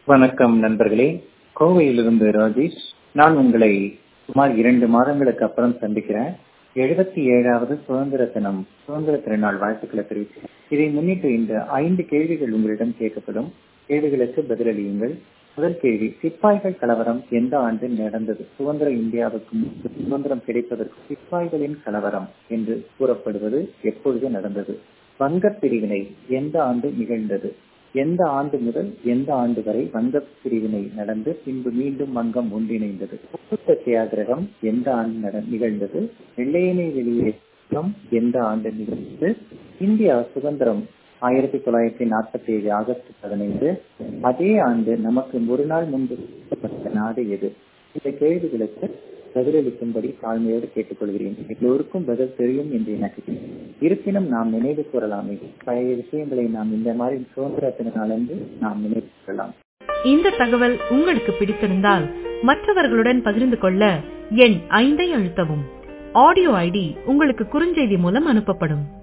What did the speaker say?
வணக்கம் நண்பர்களே கோவையிலிருந்து ராஜேஷ் நான் உங்களை சுமார் இரண்டு மாதங்களுக்கு அப்புறம் சந்திக்கிறேன் எழுபத்தி ஏழாவது சுதந்திர தினம் சுதந்திர திருநாள் வாழ்த்துக்களை தெரிவிக்கிறேன் இதை முன்னிட்டு இந்த ஐந்து கேள்விகள் உங்களிடம் கேட்கப்படும் கேள்விகளுக்கு பதிலளியுங்கள் முதல் கேள்வி சிப்பாய்கள் கலவரம் எந்த ஆண்டு நடந்தது சுதந்திர இந்தியாவுக்கு முன்பு சுதந்திரம் கிடைப்பதற்கு சிப்பாய்களின் கலவரம் என்று கூறப்படுவது எப்பொழுது நடந்தது வங்கப் பிரிவினை எந்த ஆண்டு நிகழ்ந்தது எந்த ஆண்டு முதல் எந்த ஆண்டு வரை வங்க பிரிவினை நடந்து பின்பு மீண்டும் வங்கம் ஒன்றிணைந்தது உப்பு சத்தியாகிரகம் எந்த ஆண்டு நிகழ்ந்தது வெள்ளையனை வெளியேற்றம் எந்த ஆண்டு நிகழ்ந்தது இந்தியா சுதந்திரம் ஆயிரத்தி தொள்ளாயிரத்தி நாற்பத்தி ஏழு ஆகஸ்ட் பதினைந்து அதே ஆண்டு நமக்கு ஒரு நாள் முன்பு நாடு எது இந்த கேள்விகளுக்கு பதிலளிக்கும்படி தாழ்மையோடு கேட்டுக்கொள்கிறேன் எல்லோருக்கும் பதில் தெரியும் என்று எனக்கு இருப்பினும் நாம் நினைவு கூறலாமே பழைய விஷயங்களை நாம் இந்த மாதிரி சுதந்திர தினநாளன்று நாம் நினைவு கூறலாம் இந்த தகவல் உங்களுக்கு பிடித்திருந்தால் மற்றவர்களுடன் பகிர்ந்து கொள்ள எண் ஐந்தை அழுத்தவும் ஆடியோ ஐடி உங்களுக்கு குறுஞ்செய்தி மூலம் அனுப்பப்படும்